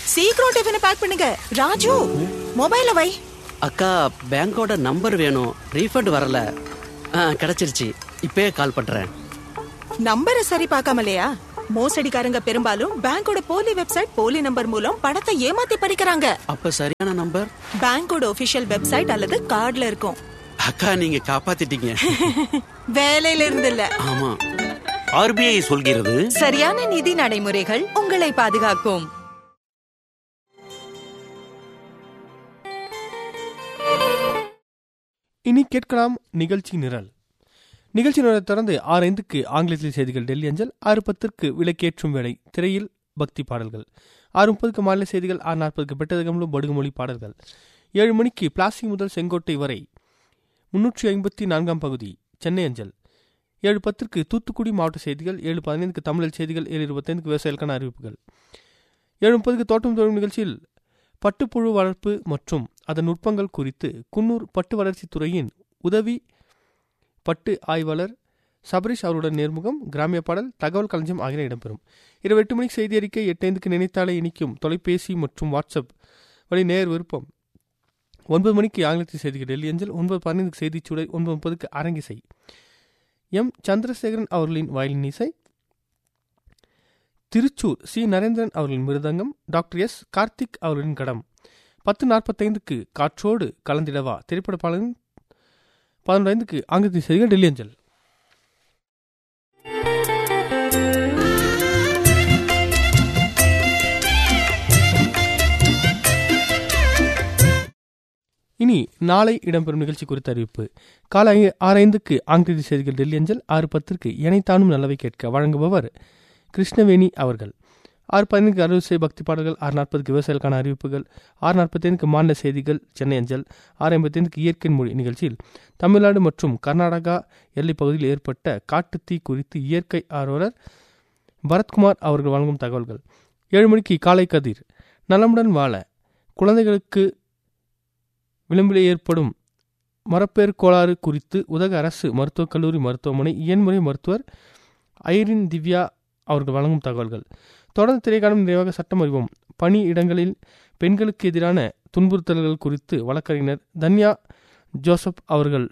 சீக்கிரம் டிஃபனை பேக் பண்ணுங்க ராஜு மொபைல வை அக்கா பேங்கோட நம்பர் வேணும் ரீஃபண்ட் வரல ஆ கிடைச்சிருச்சு இப்பயே கால் பண்றேன் நம்பரை சரி பார்க்காமலையா மோசடிக்காரங்க பெரும்பாலும் பேங்கோட போலி வெப்சைட் போலி நம்பர் மூலம் பணத்தை ஏமாத்தி பறிக்கிறாங்க அப்ப சரியான நம்பர் பேங்கோட ஒபிஷியல் வெப்சைட் அல்லது கார்டுல இருக்கும் அக்கா நீங்க காப்பாத்திட்டீங்க வேலையில இருந்து இல்ல ஆமா ஆர்பிஐ சொல்கிறது சரியான நிதி நடைமுறைகள் உங்களை பாதுகாக்கும் இனி கேட்கலாம் நிகழ்ச்சி நிரல் நிகழ்ச்சி நிரலை தொடர்ந்து ஆறு ஐந்துக்கு ஆங்கிலத்தில் செய்திகள் டெல்லி அஞ்சல் ஆறு பத்திற்கு விளக்கேற்றும் வேளை திரையில் பக்தி பாடல்கள் ஆறு முப்பதுக்கு மாநில செய்திகள் ஆறு நாற்பதுக்கு பெட்டதகமும் படுகுமொழி பாடல்கள் ஏழு மணிக்கு பிளாஸ்டிக் முதல் செங்கோட்டை வரை முன்னூற்றி ஐம்பத்தி நான்காம் பகுதி சென்னை அஞ்சல் ஏழு பத்திற்கு தூத்துக்குடி மாவட்ட செய்திகள் ஏழு பதினைந்துக்கு தமிழ் செய்திகள் ஏழு இருபத்தைந்துக்கு விவசாயிகளுக்கான அறிவிப்புகள் ஏழு முப்பதுக்கு தோட்டம் தொழில் நிகழ்ச்சியில் பட்டுப்புழு வளர்ப்பு மற்றும் அதன் நுட்பங்கள் குறித்து குன்னூர் பட்டு வளர்ச்சித் துறையின் உதவி பட்டு ஆய்வாளர் சபரிஷ் அவருடன் நேர்முகம் கிராமிய பாடல் தகவல் களஞ்சியம் ஆகியன இடம்பெறும் இரவு எட்டு மணிக்கு செய்தி அறிக்கை எட்டு ஐந்துக்கு நினைத்தாலே இனிக்கும் தொலைபேசி மற்றும் வாட்ஸ்அப் வழி நேர் விருப்பம் ஒன்பது மணிக்கு ஆங்கிலத்தில் செய்திகள் டெல்லி அஞ்சல் ஒன்பது பதினைந்துக்கு செய்திச் சூடை ஒன்பது முப்பதுக்கு அரங்கிசை எம் சந்திரசேகரன் அவர்களின் வயலின் இசை திருச்சூர் சி நரேந்திரன் அவர்களின் மிருதங்கம் டாக்டர் எஸ் கார்த்திக் அவர்களின் கடம் பத்து நாற்பத்தைந்துக்கு காற்றோடு கலந்திடவா திரைப்பட பாடலின் பதினொன்று ஐந்துக்கு ஆங்கிலத்தில் செய்திகள் டெல்லி அஞ்சல் இனி நாளை இடம்பெறும் நிகழ்ச்சி குறித்த அறிவிப்பு காலை ஐ- ஆறு ஐந்துக்கு ஆங்கில செய்திகள் டெல்லி அஞ்சல் ஆறு பத்திற்கு எனைத்தானும் நல்லவை கேட்க வழங்குபவர் கிருஷ்ணவேணி அவர்கள் ஆறு பதினைந்துக்கு அறுபது பக்தி பாடல்கள் ஆறு நாற்பதுக்கு விவசாயிகளுக்கான அறிவிப்புகள் ஆறு நாற்பத்தைந்துக்கு மாநில செய்திகள் சென்னை அஞ்சல் ஆறு ஐம்பத்தைந்துக்கு இயற்கை மொழி நிகழ்ச்சியில் தமிழ்நாடு மற்றும் கர்நாடகா எல்லைப் பகுதியில் ஏற்பட்ட காட்டுத்தீ குறித்து இயற்கை ஆர்வலர் பரத்குமார் அவர்கள் வழங்கும் தகவல்கள் ஏழு மணிக்கு காலை கதிர் நலமுடன் வாழ குழந்தைகளுக்கு விளிம்பில் ஏற்படும் மரப்பேறு கோளாறு குறித்து உதக அரசு மருத்துவக் கல்லூரி மருத்துவமனை இயன்முறை மருத்துவர் ஐரின் திவ்யா அவர்கள் வழங்கும் தகவல்கள் தொடர்ந்து திரைக்காணும் நிறைவாக சட்டம் அறிவோம் பணி இடங்களில் பெண்களுக்கு எதிரான துன்புறுத்தல்கள் குறித்து வழக்கறிஞர் தன்யா ஜோசப் அவர்கள்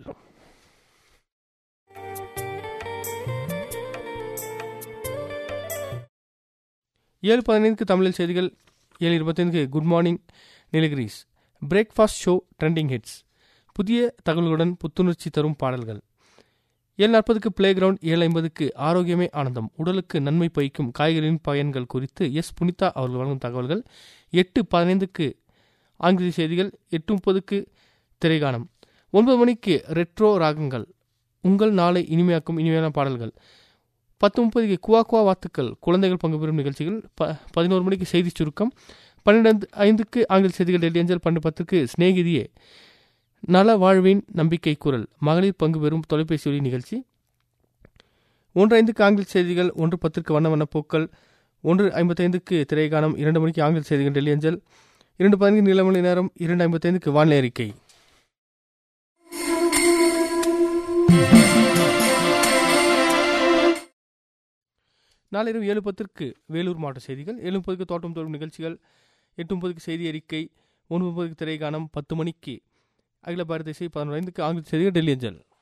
ஏழு பதினைந்துக்கு தமிழில் செய்திகள் ஏழு இருபத்தைந்துக்கு good morning Nilgiris breakfast show trending hits புதிய தகவல்களுடன் புத்துணர்ச்சி தரும் பாடல்கள் ஏழு நாற்பதுக்கு பிளே கிரவுண்ட் ஏழு ஐம்பதுக்கு ஆரோக்கியமே ஆனந்தம் உடலுக்கு நன்மை பயக்கும் காய்கறியின் பயன்கள் குறித்து எஸ் புனிதா அவர்கள் வழங்கும் தகவல்கள் எட்டு பதினைந்துக்கு ஆங்கில செய்திகள் எட்டு முப்பதுக்கு திரைகானம் ஒன்பது மணிக்கு ரெட்ரோ ராகங்கள் உங்கள் நாளை இனிமையாக்கும் இனிமையான பாடல்கள் பத்து முப்பதுக்கு குவா குவா வாத்துக்கள் குழந்தைகள் பங்கு பெறும் நிகழ்ச்சிகள் ப பதினோரு மணிக்கு செய்தி சுருக்கம் பன்னிரெண்டு ஐந்துக்கு ஆங்கில செய்திகள் டெல்லி அஞ்சல் பன்னெண்டு பத்துக்கு சிநேகிதியே நல வாழ்வின் நம்பிக்கை குரல் மகளிர் பங்கு பெறும் தொலைபேசி ஒலி நிகழ்ச்சி ஒன்று ஐந்துக்கு ஆங்கில செய்திகள் ஒன்று பத்திற்கு வண்ண வண்ண பூக்கள் ஒன்று ஐம்பத்தைந்துக்கு திரைகானம் இரண்டு மணிக்கு ஆங்கில செய்திகள் டெல்லி அஞ்சல் இரண்டு பதினைந்து நிலமணி நேரம் இரண்டு ஐம்பத்தைந்துக்கு வானிலை அறிக்கை நாளிரவு ஏழு பத்திற்கு வேலூர் மாவட்ட செய்திகள் ஏழு முப்பதுக்கு தோட்டம் தோறும் நிகழ்ச்சிகள் எட்டு முப்பதுக்கு செய்தி அறிக்கை ஒன்று முப்பதுக்கு திரைகானம் பத்து மணிக்கு அகில பாரத இசை பதினொன்று ஐந்துக்கு ஆங்கில செய்திகள் டெல்லி அஞ்சல்